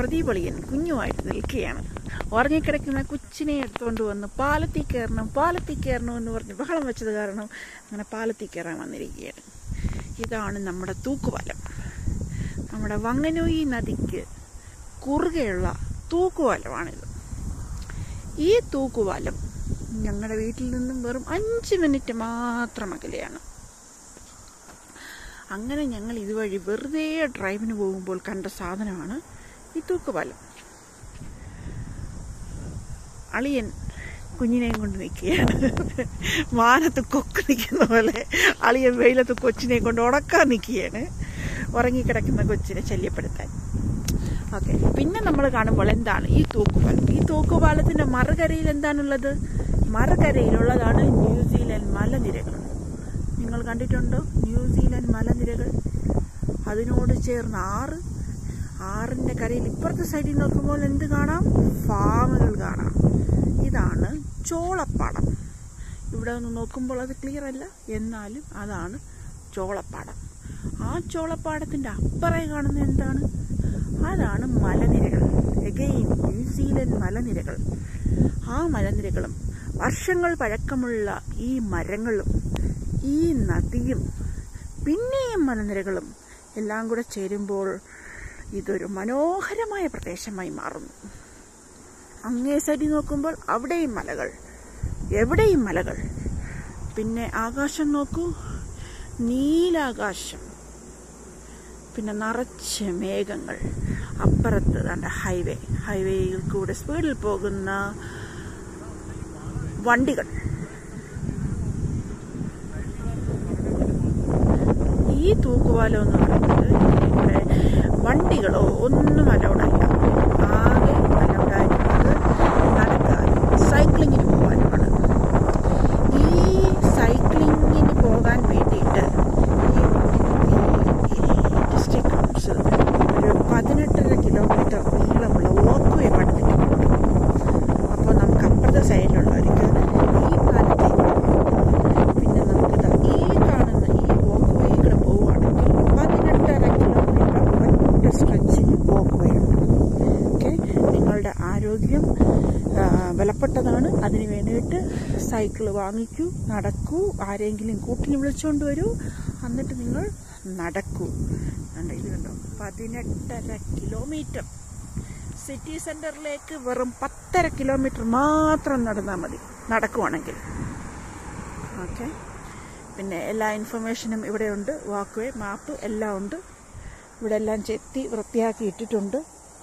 പ്രദീപളിയൻ കുഞ്ഞുമായിട്ട് നിൽക്കുകയാണ് ഉറങ്ങിക്കിടക്കുന്ന കൊച്ചിനെ എടുത്തുകൊണ്ട് വന്ന് പാലത്തിൽ കയറണം പാലത്തിൽ കയറണം എന്ന് പറഞ്ഞ് ബഹളം വെച്ചത് കാരണം അങ്ങനെ പാലത്തിൽ കയറാൻ വന്നിരിക്കുകയാണ് ഇതാണ് നമ്മുടെ തൂക്കുപാലം നമ്മുടെ വങ്ങനോയി നദിക്ക് കുറുകെയുള്ള തൂക്കുപാലമാണിത് ഈ തൂക്കുപാലം ഞങ്ങളുടെ വീട്ടിൽ നിന്നും വെറും അഞ്ച് മിനിറ്റ് മാത്രം അകലെയാണ് അങ്ങനെ ഞങ്ങൾ ഇതുവഴി വെറുതെ ഡ്രൈവിന് പോകുമ്പോൾ കണ്ട സാധനമാണ് ഈ തൂക്കുപാലം അളിയൻ കുഞ്ഞിനെയും കൊണ്ട് നിൽക്കുകയാണ് മാനത്ത് കൊക്ക് നിൽക്കുന്ന പോലെ അളിയൻ വെയിലത്ത് കൊച്ചിനെ കൊണ്ട് ഉടക്കാൻ നിൽക്കുകയാണ് ഉറങ്ങിക്കിടക്കുന്ന കൊച്ചിനെ ശല്യപ്പെടുത്താൻ ഓക്കെ പിന്നെ നമ്മൾ കാണുമ്പോൾ എന്താണ് ഈ തൂക്കുപാലം ഈ തൂക്കുപാലത്തിന്റെ മറുകരയിൽ എന്താണുള്ളത് മറുകരയിലുള്ളതാണ് ന്യൂസിലൻഡ് മലനിരകൾ നിങ്ങൾ കണ്ടിട്ടുണ്ടോ ന്യൂസിലൻഡ് മലനിരകൾ അതിനോട് ചേർന്ന് ആറ് ആറിന്റെ കരയിൽ ഇപ്പുറത്തെ സൈഡിൽ നോക്കുമ്പോൾ എന്ത് കാണാം ഫാമുകൾ കാണാം ഇതാണ് ചോളപ്പാടം ഇവിടെ ഒന്ന് നോക്കുമ്പോൾ അത് ക്ലിയർ അല്ല എന്നാലും അതാണ് ചോളപ്പാടം ആ ചോളപ്പാടത്തിന്റെ അപ്പുറേ കാണുന്ന എന്താണ് അതാണ് മലനിരകൾ എഗെയിൻ ന്യൂസിലൻഡ് മലനിരകൾ ആ മലനിരകളും വർഷങ്ങൾ പഴക്കമുള്ള ഈ മരങ്ങളും ഈ നദിയും പിന്നെയും മലനിരകളും എല്ലാം കൂടെ ചേരുമ്പോൾ ഇതൊരു മനോഹരമായ പ്രദേശമായി മാറുന്നു അങ്ങേ സൈഡിൽ നോക്കുമ്പോൾ അവിടെയും മലകൾ എവിടെയും മലകൾ പിന്നെ ആകാശം നോക്കൂ നീലാകാശം പിന്നെ നിറച്ച് മേഘങ്ങൾ അപ്പുറത്ത് തൻ്റെ ഹൈവേ ഹൈവേയിൽ കൂടെ സ്പീഡിൽ പോകുന്ന വണ്ടികൾ ഈ തൂക്കുപാലം എന്ന് പറയുന്നത് ഇവിടെ വണ്ടികളോ ഒന്നും അലൗഡല്ല ആകെ അലൗഡായിട്ടുള്ളത് നടക്കാൻ സൈക്ലിങ്ങിന് പോകാനുമാണ് ഈ സൈക്ലിങ്ങിന് പോകാൻ വേണ്ടിയിട്ട് ഈ ഡിസ്ട്രിക്ട് കൗൺസിൽ ഒരു പതിനെട്ടര കിലോമീറ്റർ നീളമുള്ള വോക്ക് വേ പണിതിട്ടുണ്ട് അപ്പോൾ നമുക്ക് അപ്പുറത്തെ സൈഡിലുള്ളവർക്ക് ഈ പാലത്തേക്ക് പിന്നെ നമുക്ക് ദാ ഈ കാണുന്ന ഈ വോക്ക് വേ കൂടെ പോവുകയാണെങ്കിൽ പതിനെട്ടര കിലോമീറ്റർ ഒറ്റ സ്ട്രെച്ചിൽ വോക്ക് വേ ഉണ്ട് ഓക്കെ നിങ്ങളുടെ ആരോഗ്യം ആ, വിലപ്പെട്ടതാണ് അതിന് വേണ്ടിയിട്ട് സൈക്കിൾ വാങ്ങിക്കൂ നടക്കൂ ആരെങ്കിലും കൂട്ടിന് വിളിച്ചുകൊണ്ട് വരൂ എന്നിട്ട് നിങ്ങൾ നടക്കൂ കണ്ടോ ഇത് കണ്ടോ പതിനെട്ടര കിലോമീറ്റർ സിറ്റി സെന്ററിലേക്ക് വെറും പത്തര കിലോമീറ്റർ മാത്രം നടന്നാൽ മതി നടക്കുവാണെങ്കിൽ ഓക്കെ പിന്നെ എല്ലാ ഇൻഫർമേഷനും ഇവിടെയുണ്ട് വാക്ക് വേ മാപ്പ് എല്ലാം ഉണ്ട് ഇവിടെ എല്ലാം ചെത്തി വൃത്തിയാക്കി ഇട്ടിട്ടുണ്ട്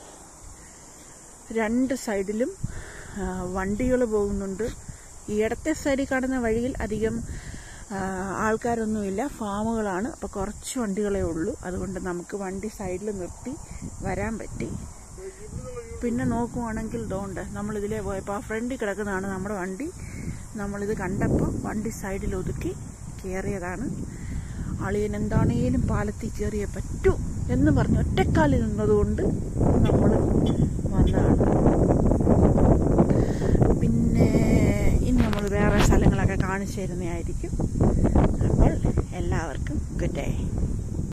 രണ്ട് സൈഡിലും വണ്ടികൾ പോകുന്നുണ്ട് ഈ ഇടത്തെ സൈഡിൽ കാണുന്ന വഴിയിൽ അധികം ആ, ആൾക്കാരൊന്നുമില്ല ഫാമുകളാണ് അപ്പോൾ കുറച്ച് വണ്ടികളേ ഉള്ളൂ അതുകൊണ്ട് നമുക്ക് വണ്ടി സൈഡിൽ നിർത്തി വരാൻ പറ്റി പിന്നെ നോക്കുവാണെങ്കിൽ ഇതുകൊണ്ട് നമ്മളിതിലേ പോയപ്പോൾ ആ ഫ്രണ്ടിൽ കിടക്കുന്നതാണ് നമ്മുടെ വണ്ടി നമ്മളിത് കണ്ടപ്പോൾ വണ്ടി സൈഡിൽ ഒതുക്കി കയറിയതാണ് അളിയൻ എന്താണേലും പാലത്തിൽ കയറിയേ പറ്റൂ എന്ന് പറഞ്ഞ് ഒറ്റക്കാലിൽ നിന്നതുകൊണ്ട് നമ്മൾ വന്നതാണ് പിന്നെ ഇനി നമ്മൾ വേറെ സ്ഥലങ്ങളൊക്കെ കാണിച്ചു തരുന്നതായിരിക്കും അപ്പോൾ എല്ലാവർക്കും ഗുഡ് ഡേ